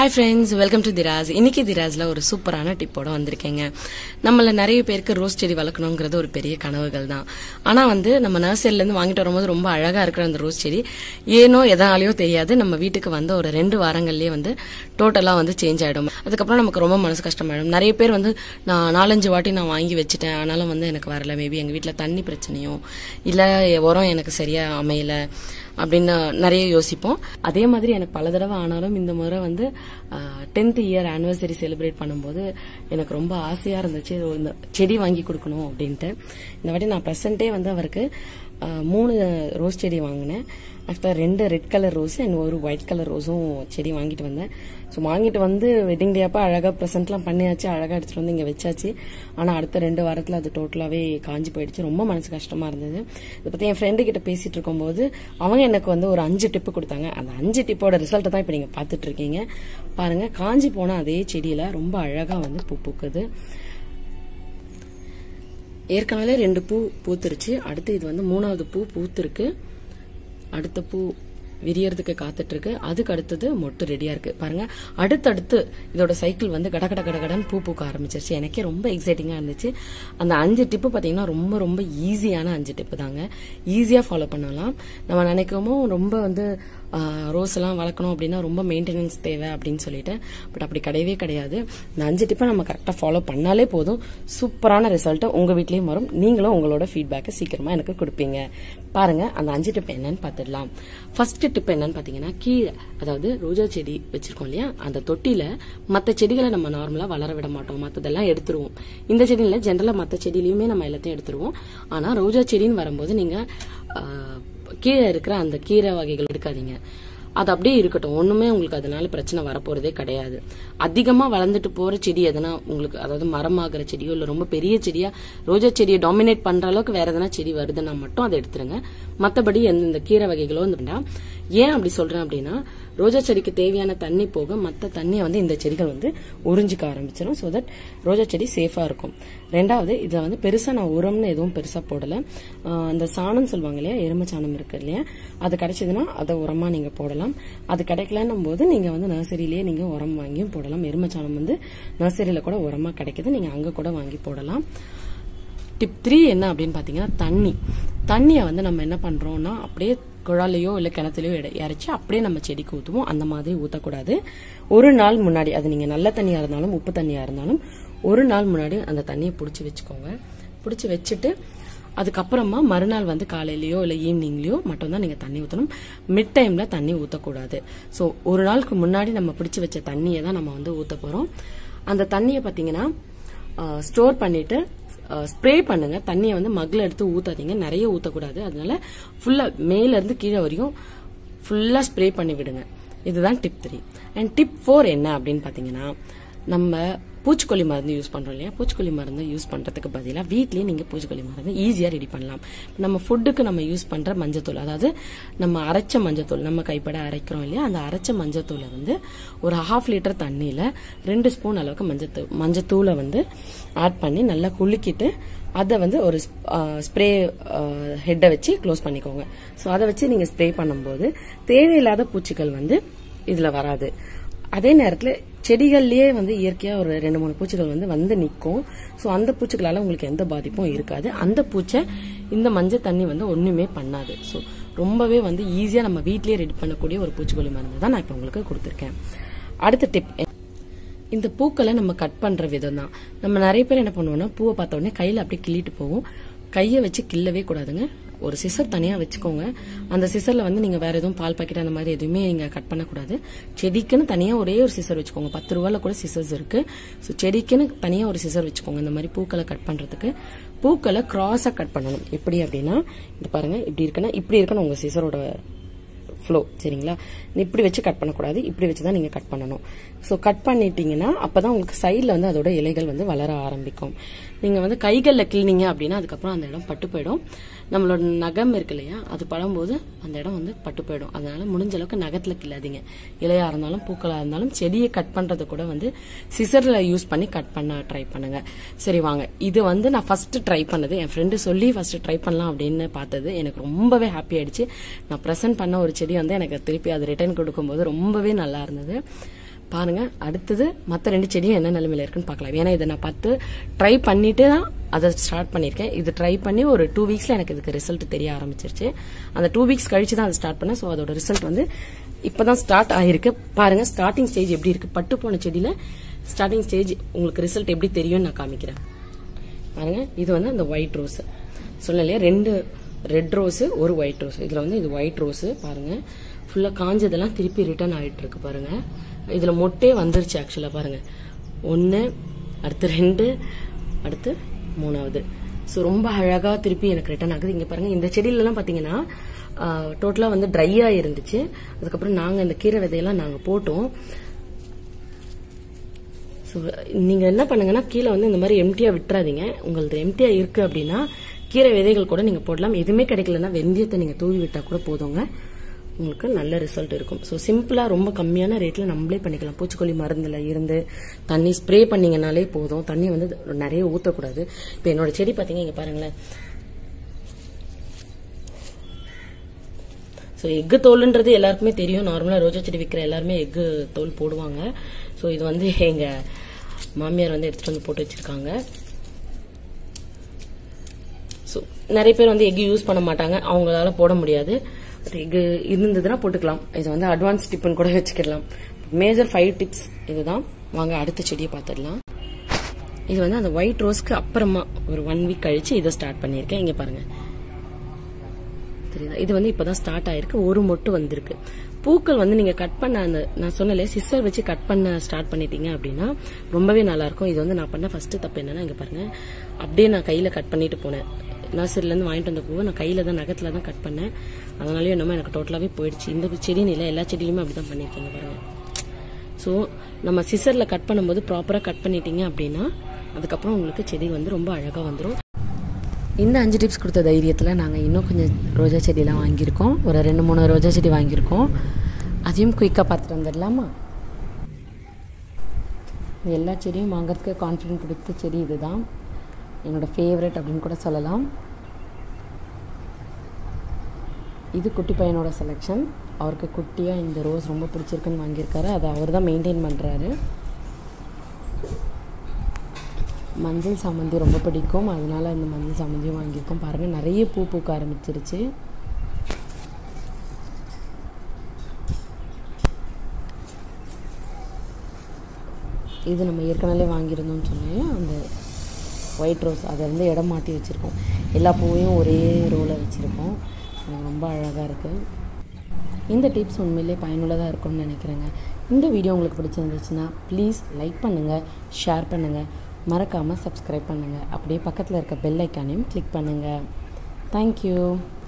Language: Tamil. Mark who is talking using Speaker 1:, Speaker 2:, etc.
Speaker 1: ஹாய் ஃப்ரெண்ட்ஸ் வெல்கம் டு திராஸ் இன்னைக்கு திராஸ்ல ஒரு சூப்பரான டிப்போட வந்திருக்கேங்க நம்மள நிறைய பேருக்கு ரோஸ் செடி வளர்க்கணுங்கிறது ஒரு பெரிய கனவுகள் தான் ஆனா வந்து நம்ம நர்சரில இருந்து வாங்கிட்டு வரும்போது ரொம்ப அழகா இருக்கிற அந்த ரோஸ் செடி ஏனோ எதனாலயோ தெரியாது நம்ம வீட்டுக்கு வந்த ஒரு ரெண்டு வாரங்கள்லயே வந்து டோட்டலா வந்து சேஞ்ச் ஆயிடும் அதுக்கப்புறம் நமக்கு ரொம்ப மனசு கஷ்டமாயிடும் நிறைய பேர் வந்து நான் நாலஞ்சு வாட்டி நான் வாங்கி வச்சுட்டேன் ஆனாலும் வந்து எனக்கு வரல மேபி எங்க வீட்ல தண்ணி பிரச்சனையோ இல்ல உரம் எனக்கு சரியா அமையல அப்படின்னு நிறைய யோசிப்போம் அதே மாதிரி எனக்கு பல தடவை ஆனாலும் இந்த முறை வந்து டென்த் இயர் ஆனிவர்சரி செலிப்ரேட் பண்ணும்போது எனக்கு ரொம்ப ஆசையா இருந்துச்சு இந்த செடி வாங்கி கொடுக்கணும் அப்படின்ட்டு இந்த வாட்டி நான் ப்ரெசென்ட்டே வந்து அவருக்கு ஆஹ், மூணு ரோஸ் செடி வாங்கினேன் ஆக்சுவலாக ரெண்டு ரெட் கலர் ரோஸ் அண்ட் ஒரு ஒயிட் கலர் ரோஸும் செடி வாங்கிட்டு வந்தேன் ஸோ வாங்கிட்டு வந்து வெட்டிங் டே அப்போ அழகாக ப்ரெசென்ட்லாம் பண்ணியாச்சு அழகாக எடுத்துட்டு வந்து இங்கே வச்சாச்சு ஆனால் அடுத்த ரெண்டு வாரத்தில் அது டோட்டலாகவே காஞ்சி போயிடுச்சு ரொம்ப மனசு கஷ்டமா இருந்தது இதை பற்றி என் ஃப்ரெண்டு கிட்ட பேசிட்டு இருக்கும்போது அவங்க எனக்கு வந்து ஒரு அஞ்சு டிப்பு கொடுத்தாங்க அந்த அஞ்சு டிப்போட ரிசல்ட்டை தான் இப்போ நீங்கள் பார்த்துட்டு இருக்கீங்க பாருங்க காஞ்சி போன அதே செடியில ரொம்ப அழகாக வந்து பூ பூக்குது ஏற்கனவே ரெண்டு பூ பூத்துருச்சு அடுத்து இது வந்து மூணாவது பூ பூத்திருக்கு அடுத்த பூ விரியறதுக்கு காத்துட்டு இருக்கு அதுக்கு அடுத்தது மொட்டு ரெடியா இருக்கு பாருங்க அடுத்தடுத்து இதோட சைக்கிள் வந்து கட கட கடகடன்னு பூ பூக்க ஆரம்பிச்சிருச்சு எனக்கே ரொம்ப எக்ஸைட்டிங்கா இருந்துச்சு அந்த அஞ்சு டிப்பு பாத்தீங்கன்னா ரொம்ப ரொம்ப ஈஸியான அஞ்சு டிப்பு தாங்க ஈஸியா ஃபாலோ பண்ணலாம் நம்ம நினைக்கமோ ரொம்ப வந்து ரோஸ் எல்லாம் வளர்க்கணும் அப்படின்னா ரொம்ப மெயின்டெனன்ஸ் தேவை அப்படின்னு சொல்லிட்டு பட் அப்படி கிடையவே கிடையாது இந்த அஞ்சு டிப்பை நம்ம கரெக்டாக ஃபாலோ பண்ணாலே போதும் சூப்பரான ரிசல்ட் உங்க வீட்லயும் வரும் நீங்களும் உங்களோட ஃபீட்பேக்கை சீக்கிரமா எனக்கு கொடுப்பீங்க பாருங்க அந்த அஞ்சு டிப் என்னன்னு பார்த்துடலாம் ஃபர்ஸ்ட் டிப் என்னன்னு பாத்தீங்கன்னா கீழே அதாவது ரோஜா செடி வச்சிருக்கோம் இல்லையா அந்த தொட்டில மற்ற செடிகளை நம்ம நார்மலா வளர விட மாட்டோம் மற்றதெல்லாம் எடுத்துருவோம் இந்த செடியில ஜென்ரலா மற்ற செடியிலயுமே நம்ம எல்லாத்தையும் எடுத்துருவோம் ஆனா ரோஜா செடின்னு வரும்போது நீங்க ஆஹ், கீழே இருக்கிற அந்த கீரை வகைகள் எடுக்காதீங்க அது அப்படியே இருக்கட்டும் ஒண்ணுமே உங்களுக்கு அதனால பிரச்சனை வரப்போறதே கிடையாது அதிகமா வளர்ந்துட்டு போற செடி எதனா உங்களுக்கு அதாவது மரமாகிற செடியோ இல்ல ரொம்ப பெரிய செடியா ரோஜா செடியை டாமினேட் பண்ற அளவுக்கு வேற எதனா செடி வருதுன்னா மட்டும் அதை எடுத்துருங்க மத்தபடி எந்த இந்த கீரை வகைகளோ இந்த வேண்டாம் ஏன் அப்படி சொல்றேன் அப்படின்னா ரோஜா செடிக்கு தேவையான தண்ணி போக மத்த தண்ணியை வந்து இந்த செடிகள் வந்து உறிஞ்சிக்க ஆரம்பிச்சிடும் ஸோ தட் ரோஜா செடி சேஃபா இருக்கும் ரெண்டாவது இதுல வந்து பெருசா நான் உரம்னு எதுவும் பெருசா போடல ஆஹ் அந்த சாணம் சொல்லுவாங்க இல்லையா எருமை சாணம் இருக்கு இல்லையா அது கிடைச்சதுன்னா அதை உரமா நீங்க போடலாம் அது கிடைக்கலன்னும் போது நீங்க வந்து நர்சரியிலேயே நீங்க உரம் வாங்கியும் போடலாம் எருமை சாணம் வந்து நர்சரியில கூட உரமா கிடைக்குது நீங்க அங்க கூட வாங்கி போடலாம் டிப் த்ரீ என்ன அப்படின்னு பாத்தீங்கன்னா தண்ணி தண்ணியை வந்து நம்ம என்ன பண்றோம்னா அப்படியே குழாலையோ இல்ல கிணத்துலயோ இட- இறைச்சி அப்படியே நம்ம செடிக்கு ஊத்துவோம் அந்த மாதிரி ஊத்தக்கூடாது ஒரு நாள் முன்னாடி அது நீங்க நல்ல தண்ணியா இருந்தாலும் உப்பு தண்ணியா இருந்தாலும் ஒரு நாள் முன்னாடி அந்த தண்ணியை புடிச்சு வச்சுக்கோங்க புடிச்சு வச்சுட்டு அதுக்கப்புறமா மறுநாள் வந்து காலையிலயோ இல்ல ஈவினிங்லயோ மட்டும் தான் நீங்க தண்ணி ஊத்தணும் மிட் டைம்ல தண்ணி ஊத்தக்கூடாது சோ ஒரு நாளுக்கு முன்னாடி நம்ம பிடிச்சு வச்ச தண்ணியை தான் நம்ம வந்து ஊத்த போறோம் அந்த தண்ணியை பாத்தீங்கன்னா ஸ்டோர் பண்ணிட்டு ஸ்ப்ரே பண்ணுங்க தண்ணியை வந்து மக்ல எடுத்து ஊத்தாதீங்க நிறைய ஊத்தக்கூடாது அதனால ஃபுல்லா மேல இருந்து கீழே வரையும் ஃபுல்லா ஸ்ப்ரே பண்ணி விடுங்க இதுதான் tip three and tip four என்ன அப்படின்னு பாத்தீங்கன்னா நம்ம பூச்சிக்கொல்லி மருந்து யூஸ் பண்றோம் இல்லையா பூச்சிக்கொல்லி மருந்து யூஸ் பண்றதுக்கு பதிலா வீட்லயே நீங்க பூச்சிக்கொல்லி மருந்து ஈஸியா ரெடி பண்ணலாம் நம்ம ஃபுட்டுக்கு நம்ம யூஸ் பண்ற மஞ்சத்தூள் அதாவது நம்ம அரைச்ச மஞ்சத்தூள் நம்ம கைப்பட அரைக்கிறோம் இல்லையா அந்த அரைச்ச மஞ்சத்தூளை வந்து ஒரு ஹாஃப் லிட்டர் தண்ணியில ரெண்டு ஸ்பூன் அளவுக்கு மஞ்சத்தூள் மஞ்சத்தூளை வந்து ஆட் பண்ணி நல்லா குலுக்கிட்டு அதை வந்து ஒரு ஸ்ப்ரே ஹெட்டை வச்சு க்ளோஸ் பண்ணிக்கோங்க ஸோ அதை வச்சு நீங்க ஸ்ப்ரே பண்ணும்போது தேவையில்லாத பூச்சிகள் வந்து இதுல வராது அதே நேரத்துல செடிகள்லயே வந்து இயற்கையா ஒரு ரெண்டு மூணு பூச்சிகள் வந்து வந்து நிக்கும் ஸோ அந்த பூச்சிகளால உங்களுக்கு எந்த பாதிப்பும் இருக்காது அந்த பூச்சை இந்த மஞ்சள் தண்ணி வந்து ஒண்ணுமே பண்ணாது ஸோ ரொம்பவே வந்து ஈஸியா நம்ம வீட்லயே ரெடி பண்ணக்கூடிய ஒரு பூச்சிக்கொல்லி மருந்து தான் நான் இப்போ உங்களுக்கு கொடுத்துருக்கேன் அடுத்த டிப் இந்த பூக்களை நம்ம கட் பண்ற விதம் தான் நம்ம நிறைய பேர் என்ன பண்ணுவோம்னா பூவை பார்த்த உடனே கையில அப்படியே கிள்ளிட்டு போவோம் கையை வச்சு கிள்ளவே கூடாதுங்க ஒரு சிசர் தனியா வச்சுக்கோங்க அந்த சிசர்ல வந்து நீங்க வேற எதுவும் பால் பாக்கெட் அந்த மாதிரி எதுவுமே நீங்க கட் பண்ணக்கூடாது செடிக்குன்னு தனியா ஒரே ஒரு சிசர் வச்சுக்கோங்க பத்து ரூபாயில கூட சிசர்ஸ் இருக்கு ஸோ செடிக்குன்னு தனியா ஒரு சிசர் வச்சுக்கோங்க இந்த மாதிரி பூக்களை கட் பண்றதுக்கு பூக்களை கிராஸா கட் பண்ணணும் எப்படி அப்படின்னா இது பாருங்க இப்படி இருக்குன்னா இப்படி இருக்கணும் உங்க சிசரோட ஃப்ளோ சரிங்களா இப்படி வச்சு கட் பண்ணக்கூடாது இப்படி வச்சு தான் நீங்கள் கட் பண்ணணும் ஸோ கட் பண்ணிட்டீங்கன்னா அப்பதான் உங்களுக்கு சைடில் வந்து அதோட இலைகள் வந்து வளர ஆரம்பிக்கும் நீங்கள் வந்து கைகளில் கிள்னீங்க அப்படின்னா அதுக்கப்புறம் அந்த இடம் பட்டு போயிடும் நம்மளோட நகம் இருக்கு இல்லையா அது படும்போது அந்த இடம் வந்து பட்டு போயிடும் அதனால முடிஞ்ச அளவுக்கு நகத்தில் கிள்ளாதீங்க இலையா இருந்தாலும் பூக்களா இருந்தாலும் செடியை கட் பண்றது கூட வந்து சிசர்ல யூஸ் பண்ணி கட் பண்ண ட்ரை பண்ணுங்க சரி வாங்க இது வந்து நான் ஃபர்ஸ்ட் ட்ரை பண்ணது என் ஃப்ரெண்டு சொல்லி ஃபர்ஸ்ட் ட்ரை பண்ணலாம் அப்படின்னு பார்த்தது எனக்கு ரொம்பவே ஹாப்பி ஆயிடுச்சு நான் ப்ரெசென்ட் பண்ண ஒரு செடி வந்து எனக்கு திருப்பி அது ரிட்டர்ன் கொடுக்கும்போது ரொம்பவே நல்லா இருந்தது பாருங்க அடுத்தது மற்ற ரெண்டு செடியும் என்ன நிலைமையில இருக்குன்னு பார்க்கலாம் ஏன்னா இதை நான் பார்த்து ட்ரை பண்ணிட்டு தான் அதை ஸ்டார்ட் பண்ணியிருக்கேன் இது ட்ரை பண்ணி ஒரு டூ வீக்ஸ்ல எனக்கு இதுக்கு ரிசல்ட் தெரிய ஆரம்பிச்சிருச்சு அந்த டூ வீக்ஸ் கழிச்சு தான் அதை ஸ்டார்ட் பண்ணேன் ஸோ அதோட ரிசல்ட் வந்து இப்பதான் ஸ்டார்ட் ஆயிருக்கு பாருங்க ஸ்டார்டிங் ஸ்டேஜ் எப்படி இருக்கு பட்டு போன செடியில ஸ்டார்டிங் ஸ்டேஜ் உங்களுக்கு ரிசல்ட் எப்படி தெரியும்னு நான் காமிக்கிறேன் பாருங்க இது வந்து அந்த ஒயிட் ரோஸ் சொல்லலையா ரெண்டு ரெட் ரோஸ் ஒரு ஒயிட் ரோஸ் இதுல வந்து இது ஒயிட் ரோஸ் பாருங்க ஃபுல்லா காஞ்சதெல்லாம் திருப்பி ரிட்டர்ன் ஆயிட்டு இருக்கு பாருங்க இதுல மொட்டே வந்துருச்சு ஆக்சுவலா பாருங்க ஒன்னு அடுத்து ரெண்டு அடுத்து மூணாவது ஸோ ரொம்ப அழகா திருப்பி எனக்கு ரிட்டர்ன் ஆகுது இங்க பாருங்க இந்த செடியிலலாம் பாத்தீங்கன்னா டோட்டலா வந்து ட்ரையா இருந்துச்சு அதுக்கப்புறம் நாங்க இந்த கீரை விதையெல்லாம் நாங்க போட்டோம் ஸோ நீங்க என்ன பண்ணுங்கன்னா கீழே வந்து இந்த மாதிரி எம்டியா விட்டுறாதீங்க உங்களது எம்டியா இருக்கு அப்படின்னா கீரை விதைகள் கூட நீங்க போடலாம் எதுவுமே கிடைக்கலன்னா வெந்தயத்தை நீங்க தூவி விட்டா கூட போதுங்க உங்களுக்கு நல்ல ரிசல்ட் இருக்கும் ஸோ சிம்பிளா ரொம்ப கம்மியான ரேட்ல நம்மளே பண்ணிக்கலாம் பூச்சிக்கொல்லி மருந்துல இருந்து தண்ணி ஸ்ப்ரே பண்ணீங்கனாலே போதும் தண்ணி வந்து நிறைய ஊற்றக்கூடாது இப்போ என்னோட செடி பார்த்தீங்க இங்க பாருங்களேன் ஸோ எக்கு தோல்ன்றது எல்லாருக்குமே தெரியும் நார்மலாக ரோஜா செடி விற்கிற எல்லாருமே எக்கு தோல் போடுவாங்க ஸோ இது வந்து எங்க மாமியார் வந்து எடுத்துட்டு வந்து போட்டு வச்சிருக்காங்க ஸோ நிறைய பேர் வந்து எக் யூஸ் பண்ண மாட்டாங்க அவங்களால போட முடியாது எக் இருந்ததுன்னா போட்டுக்கலாம் இது வந்து அட்வான்ஸ் டிப்னு கூட வச்சுக்கலாம் மேஜர் ஃபைவ் டிப்ஸ் இதுதான் வாங்க அடுத்த செடியை பார்த்துடலாம் இது வந்து அந்த ஒயிட் ரோஸ்க்கு அப்புறமா ஒரு ஒன் வீக் கழிச்சு இதை ஸ்டார்ட் பண்ணியிருக்கேன் இங்க பாருங்க தெரியுதா இது வந்து இப்பதான் ஸ்டார்ட் ஆயிருக்கு ஒரு மொட்டு வந்திருக்கு பூக்கள் வந்து நீங்க கட் பண்ண அந்த நான் சொன்னல சிஸ்டர் வச்சு கட் பண்ண ஸ்டார்ட் பண்ணிட்டீங்க அப்படின்னா ரொம்பவே நல்லா இருக்கும் இது வந்து நான் பண்ண ஃபர்ஸ்ட் தப்பு என்னன்னா இங்க பாருங்க அப்படியே நான் கையில கட் பண்ணிட்டு போனேன் நர்சரில இருந்து வாங்கிட்டு வந்த பூவை நான் கையில தான் நகத்துல தான் கட் பண்ணேன் அதனாலயும் என்னமோ எனக்கு டோட்டலாவே போயிடுச்சு இந்த செடின்னு இல்லை எல்லா செடியுமே அப்படிதான் பண்ணிருக்கீங்க பாருங்க ஸோ நம்ம சிசர்ல கட் பண்ணும்போது ப்ராப்பரா கட் பண்ணிட்டீங்க அப்படின்னா அதுக்கப்புறம் உங்களுக்கு செடி வந்து ரொம்ப அழகா வந்துடும் இந்த அஞ்சு டிப்ஸ் கொடுத்த தைரியத்தில் நாங்கள் இன்னும் கொஞ்சம் ரோஜா செடியெலாம் வாங்கியிருக்கோம் ஒரு ரெண்டு மூணு ரோஜா செடி வாங்கியிருக்கோம் அதையும் குயிக்காக பார்த்துட்டு வந்துடலாமா எல்லா செடியும் வாங்குறதுக்கு கான்ஃபிடென்ட் கொடுத்த செடி இதுதான் என்னோட ஃபேவரட் அப்படின்னு கூட சொல்லலாம் இது குட்டி பையனோட செலெக்ஷன் அவருக்கு குட்டியாக இந்த ரோஸ் ரொம்ப பிடிச்சிருக்குன்னு வாங்கியிருக்காரு அதை அவர் தான் மெயின்டைன் பண்ணுறாரு மஞ்சள் சாமந்தி ரொம்ப பிடிக்கும் அதனால இந்த மஞ்சள் சாமந்தியும் வாங்கியிருக்கோம் பாருங்கள் நிறைய பூ பூக்க ஆரம்பிச்சிருச்சு இது நம்ம ஏற்கனவே வாங்கியிருந்தோம்னு சொன்னேன் அந்த ஒயிட் ரோஸ் அதை வந்து இடம் மாற்றி வச்சுருக்கோம் எல்லா பூவையும் ஒரே ரோவில் வச்சுருக்கோம் ரொம்ப அழகாக இருக்குது இந்த டிப்ஸ் உண்மையிலே பயனுள்ளதாக இருக்கும்னு நினைக்கிறேங்க இந்த வீடியோ உங்களுக்கு பிடிச்சிருந்துச்சுன்னா ப்ளீஸ் லைக் பண்ணுங்கள் ஷேர் பண்ணுங்கள் மறக்காமல் சப்ஸ்கிரைப் பண்ணுங்கள் அப்படியே பக்கத்தில் இருக்க பெல் ஐக்கானையும் கிளிக் பண்ணுங்கள் தேங்க்யூ